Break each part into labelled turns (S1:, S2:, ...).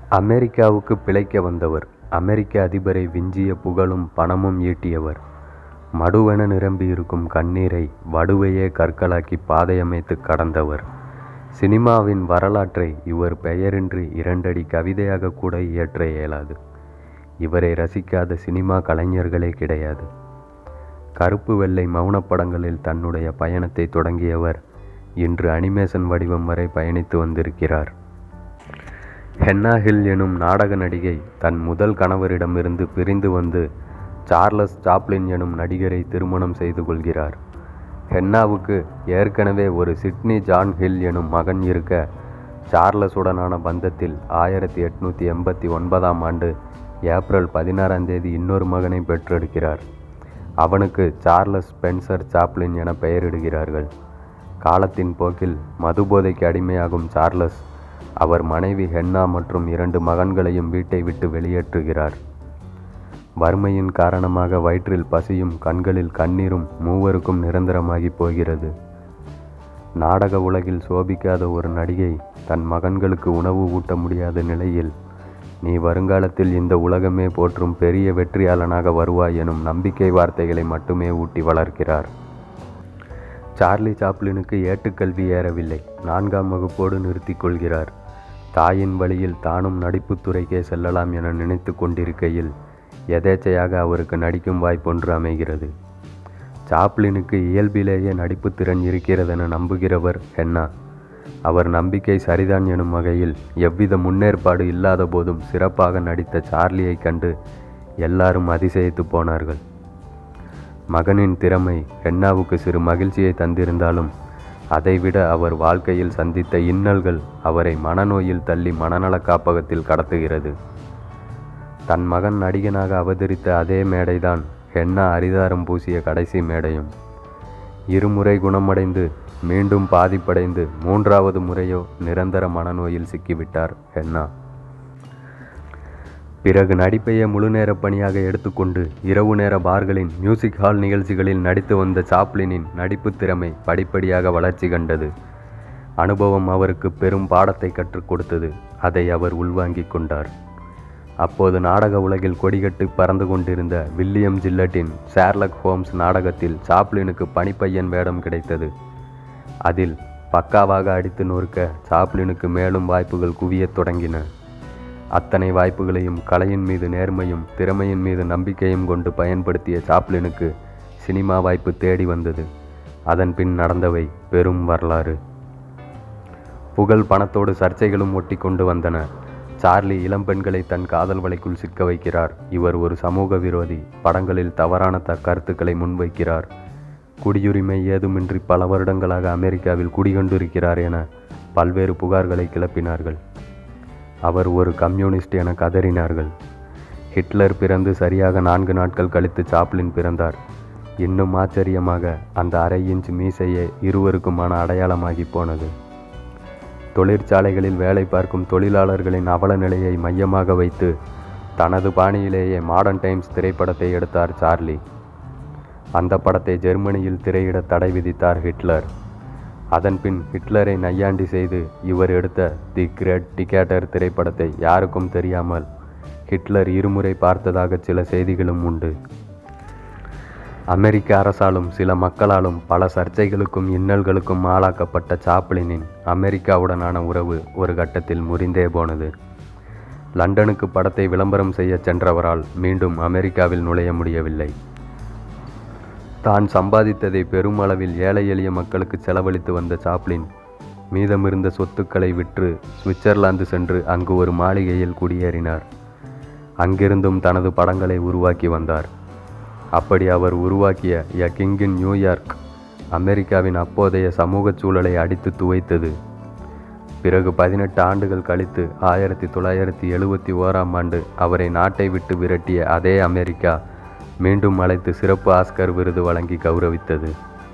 S1: அமெரிக்காவுக்கு பிழைக்க வந்தவர் அமெரிக்க அதிபரை விஞ்சிய புகழும் பணமும் ஈட்டியவர் மடுவென நிரம்பியிருக்கும் கண்ணீரை வடுவையே கற்களாக்கி பாதையமைத்து கடந்தவர் சினிமாவின் வரலாற்றை இவர் பெயரின்றி இரண்டடி கவிதையாக கூட இயற்ற இயலாது இவரை ரசிக்காத சினிமா கலைஞர்களே கிடையாது கருப்பு வெள்ளை மௌனப்படங்களில் தன்னுடைய பயணத்தை தொடங்கியவர் இன்று அனிமேஷன் வடிவம் வரை பயணித்து வந்திருக்கிறார் ஹென்னா ஹில் எனும் நாடக நடிகை தன் முதல் கணவரிடமிருந்து பிரிந்து வந்து சார்லஸ் சாப்ளின் எனும் நடிகரை திருமணம் செய்து கொள்கிறார் ஹென்னாவுக்கு ஏற்கனவே ஒரு சிட்னி ஜான் ஹில் எனும் மகன் இருக்க சார்லஸுடனான பந்தத்தில் ஆயிரத்தி எட்நூற்றி எண்பத்தி ஒன்பதாம் ஆண்டு ஏப்ரல் பதினாறாம் தேதி இன்னொரு மகனை பெற்றெடுக்கிறார் அவனுக்கு சார்லஸ் ஸ்பென்சர் சாப்ளின் என பெயரிடுகிறார்கள் காலத்தின் போக்கில் மதுபோதைக்கு அடிமையாகும் சார்லஸ் அவர் மனைவி ஹென்னா மற்றும் இரண்டு மகன்களையும் வீட்டை விட்டு வெளியேற்றுகிறார் வறுமையின் காரணமாக வயிற்றில் பசியும் கண்களில் கண்ணீரும் மூவருக்கும் நிரந்தரமாகி போகிறது நாடக உலகில் சோபிக்காத ஒரு நடிகை தன் மகன்களுக்கு உணவு ஊட்ட முடியாத நிலையில் நீ வருங்காலத்தில் இந்த உலகமே போற்றும் பெரிய வெற்றியாளனாக வருவாய் எனும் நம்பிக்கை வார்த்தைகளை மட்டுமே ஊட்டி வளர்க்கிறார் சார்லி சாப்ளினுக்கு ஏட்டுக்கல்வி ஏறவில்லை நான்காம் வகுப்போடு நிறுத்திக் கொள்கிறார் தாயின் வழியில் தானும் நடிப்புத் துறைக்கே செல்லலாம் என நினைத்து கொண்டிருக்கையில் எதேச்சையாக அவருக்கு நடிக்கும் வாய்ப்பொன்று அமைகிறது சாப்ளினுக்கு இயல்பிலேயே நடிப்புத் திறன் இருக்கிறதென நம்புகிறவர் ஹென்னா அவர் நம்பிக்கை சரிதான் எனும் வகையில் எவ்வித முன்னேற்பாடு இல்லாத போதும் சிறப்பாக நடித்த சார்லியை கண்டு எல்லாரும் அதிசயித்து போனார்கள் மகனின் திறமை ஹென்னாவுக்கு சிறு மகிழ்ச்சியை தந்திருந்தாலும் அதைவிட அவர் வாழ்க்கையில் சந்தித்த இன்னல்கள் அவரை மனநோயில் தள்ளி மனநல காப்பகத்தில் கடத்துகிறது தன் மகன் நடிகனாக அவதரித்த அதே மேடைதான் ஹென்னா அரிதாரம் பூசிய கடைசி மேடையும் இருமுறை குணமடைந்து மீண்டும் பாதிப்படைந்து மூன்றாவது முறையோ நிரந்தர மனநோயில் சிக்கிவிட்டார் ஹென்னா பிறகு நடிப்பையே முழுநேர பணியாக எடுத்துக்கொண்டு இரவு நேர பார்களின் மியூசிக் ஹால் நிகழ்ச்சிகளில் நடித்து வந்த சாப்ளினின் நடிப்பு திறமை படிப்படியாக வளர்ச்சி கண்டது அனுபவம் அவருக்கு பெரும் பாடத்தை கற்றுக் கொடுத்தது அதை அவர் உள்வாங்கிக் கொண்டார் அப்போது நாடக உலகில் கொடிகட்டு பறந்து கொண்டிருந்த வில்லியம் ஜில்லட்டின் ஷேர்லக் ஹோம்ஸ் நாடகத்தில் சாப்ளினுக்கு பணிப்பையன் வேடம் கிடைத்தது அதில் பக்காவாக அடித்து நொறுக்க சாப்ளினுக்கு மேலும் வாய்ப்புகள் குவியத் தொடங்கின அத்தனை வாய்ப்புகளையும் கலையின் மீது நேர்மையும் திறமையின் மீது நம்பிக்கையும் கொண்டு பயன்படுத்திய சாப்ளினுக்கு சினிமா வாய்ப்பு தேடி வந்தது அதன் பின் நடந்தவை பெரும் வரலாறு புகழ் பணத்தோடு சர்ச்சைகளும் ஒட்டி கொண்டு வந்தன சார்லி இளம்பெண்களை தன் காதல் வலைக்குள் சிக்க வைக்கிறார் இவர் ஒரு சமூக விரோதி படங்களில் தவறான த கருத்துக்களை முன்வைக்கிறார் குடியுரிமை ஏதுமின்றி பல வருடங்களாக அமெரிக்காவில் குடிகொண்டிருக்கிறார் என பல்வேறு புகார்களை கிளப்பினார்கள் அவர் ஒரு கம்யூனிஸ்ட் என கதறினார்கள் ஹிட்லர் பிறந்து சரியாக நான்கு நாட்கள் கழித்து சாப்ளின் பிறந்தார் இன்னும் ஆச்சரியமாக அந்த அரை இன்ச் மீசையே இருவருக்குமான அடையாளமாகி போனது தொழிற்சாலைகளில் வேலை பார்க்கும் தொழிலாளர்களின் அவல நிலையை மையமாக வைத்து தனது பாணியிலேயே மாடர்ன் டைம்ஸ் திரைப்படத்தை எடுத்தார் சார்லி அந்த படத்தை ஜெர்மனியில் திரையிட தடை விதித்தார் ஹிட்லர் அதன்பின் ஹிட்லரை நையாண்டி செய்து இவர் எடுத்த தி கிரேட் டிகேட்டர் திரைப்படத்தை யாருக்கும் தெரியாமல் ஹிட்லர் இருமுறை பார்த்ததாக சில செய்திகளும் உண்டு அமெரிக்க அரசாலும் சில மக்களாலும் பல சர்ச்சைகளுக்கும் இன்னல்களுக்கும் ஆளாக்கப்பட்ட சாப்ளினின் அமெரிக்காவுடனான உறவு ஒரு கட்டத்தில் முறிந்தே போனது லண்டனுக்கு படத்தை விளம்பரம் செய்ய சென்றவரால் மீண்டும் அமெரிக்காவில் நுழைய முடியவில்லை தான் சம்பாதித்ததை பெரும் அளவில் ஏழை எளிய மக்களுக்கு செலவழித்து வந்த சாப்ளின் மீதமிருந்த சொத்துக்களை விற்று சுவிட்சர்லாந்து சென்று அங்கு ஒரு மாளிகையில் குடியேறினார் அங்கிருந்தும் தனது படங்களை உருவாக்கி வந்தார் அப்படி அவர் உருவாக்கிய எ கிங் இன் நியூயார்க் அமெரிக்காவின் அப்போதைய சமூகச் சூழலை அடித்து துவைத்தது பிறகு பதினெட்டு ஆண்டுகள் கழித்து ஆயிரத்தி தொள்ளாயிரத்தி எழுபத்தி ஓராம் ஆண்டு அவரை நாட்டை விட்டு விரட்டிய அதே அமெரிக்கா மீண்டும் அழைத்து சிறப்பு ஆஸ்கர் விருது வழங்கி கௌரவித்தது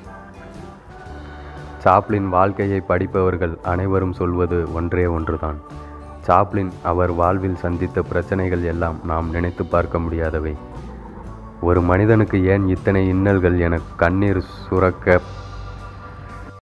S1: சாப்ளின் வாழ்க்கையை படிப்பவர்கள் அனைவரும் சொல்வது ஒன்றே ஒன்றுதான் சாப்ளின் அவர் வாழ்வில் சந்தித்த பிரச்சனைகள் எல்லாம் நாம் நினைத்து பார்க்க முடியாதவை ஒரு மனிதனுக்கு ஏன் இத்தனை இன்னல்கள் என கண்ணீர் சுரக்க